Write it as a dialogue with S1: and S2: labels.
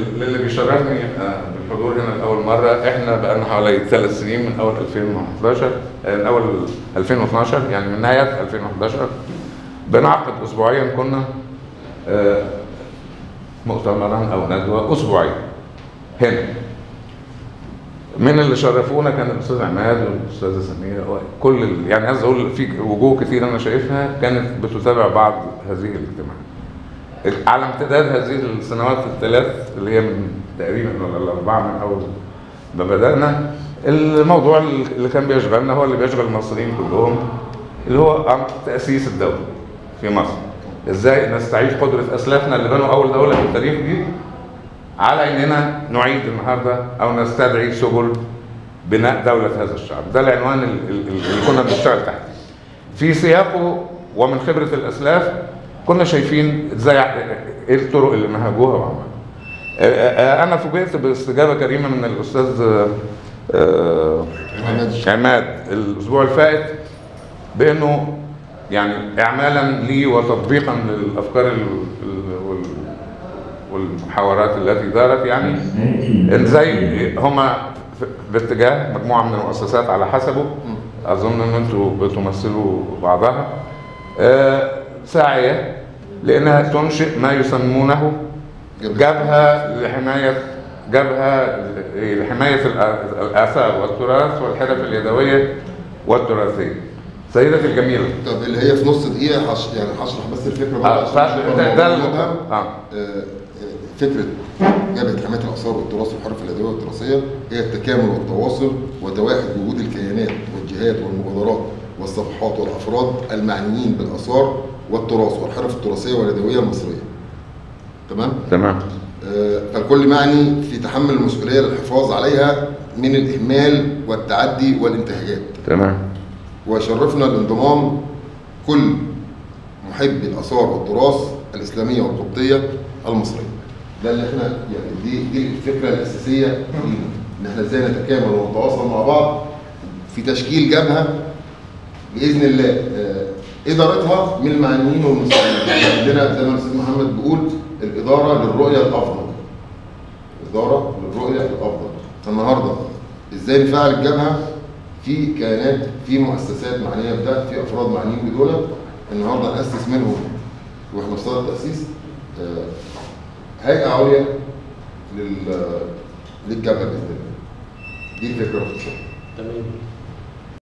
S1: للي بيشرفني آه، بالحضور هنا لاول مره احنا بقالنا حوالي ثلاث سنين من اول 2011 آه، من اول 2012 يعني من نهايه 2011 بنعقد اسبوعيا كنا آه، مؤتمرا او ندوه اسبوعيه هنا من اللي شرفونا كان الاستاذ عماد والاستاذه سميره كل ال- يعني عايز اقول في وجوه كتير انا شايفها كانت بتتابع بعض هذه الاجتماعات على امتداد هذه السنوات الثلاث اللي هي من تقريبا ولا الاربعه من اول ما بدانا الموضوع اللي كان بيشغلنا هو اللي بيشغل المصريين كلهم اللي هو أمر تاسيس الدوله في مصر ازاي نستعيد قدره اسلافنا اللي بنوا اول دوله في التاريخ دي على اننا نعيد النهارده او نستدعي سبل بناء دوله هذا الشعب ده العنوان ال- ال- اللي كنا بنشتغل تحته في سياقه ومن خبره الاسلاف كنا شايفين ازاي ايه الطرق اللي نهجوها وعملوها آه، آه، انا فوجئت باستجابه كريمه من الاستاذ آه، آه،
S2: عماد.
S1: عماد الاسبوع الفائت بانه يعني اعمالا لي وتطبيقا للافكار ال- ال- وال- والمحاورات التي دارت يعني ان زي هما في- باتجاه مجموعه من المؤسسات على حسبه اظن ان انتوا بتمثلوا بعضها آه، ساعيه لانها تنشئ ما يسمونه جبهه لحمايه جبهه لحمايه الآ- الاثار والتراث والحرف اليدويه والتراثيه سيدتي الجميله
S2: طب اللي هي في نص دقيقه هش... يعني هشرح بس الفكره برضه
S1: آه،
S2: عشان
S1: ف-
S2: نشوف
S1: ده- ده
S2: برضه
S1: ال-
S2: نفهم.
S1: آه.
S2: آه، آه، فكره جبهه حمايه الاثار والتراث والحرف اليدويه والتراثيه هي التكامل والتواصل وتوحد وجود الكيانات والجهات والمبادرات والصفحات والافراد المعنيين بالاثار والتراث والحرف التراثيه واليدويه المصريه. تمام؟
S1: تمام
S2: آه، فالكل معني في تحمل المسؤوليه للحفاظ عليها من الاهمال والتعدي والانتهاكات.
S1: تمام
S2: ويشرفنا الانضمام كل محبي الاثار والتراث الاسلاميه والقبطيه المصريه. ده اللي احنا يعني دي دي الفكره الاساسيه لينا ان احنا ازاي نتكامل ونتواصل مع بعض في تشكيل جبهه باذن الله آه، ادارتها من المعنيين والمسؤولين. يعني عندنا زي ما الاستاذ محمد بيقول الاداره للرؤيه الافضل. اداره للرؤيه الافضل. فالنهارده ازاي نفعل الجبهه في كيانات في مؤسسات معنيه بده في افراد معنيين بدول النهارده ناسس منهم واحنا في صدد التاسيس آه، هيئه عليا لل للجبهه باذن الله دي الفكره باختصار
S3: تمام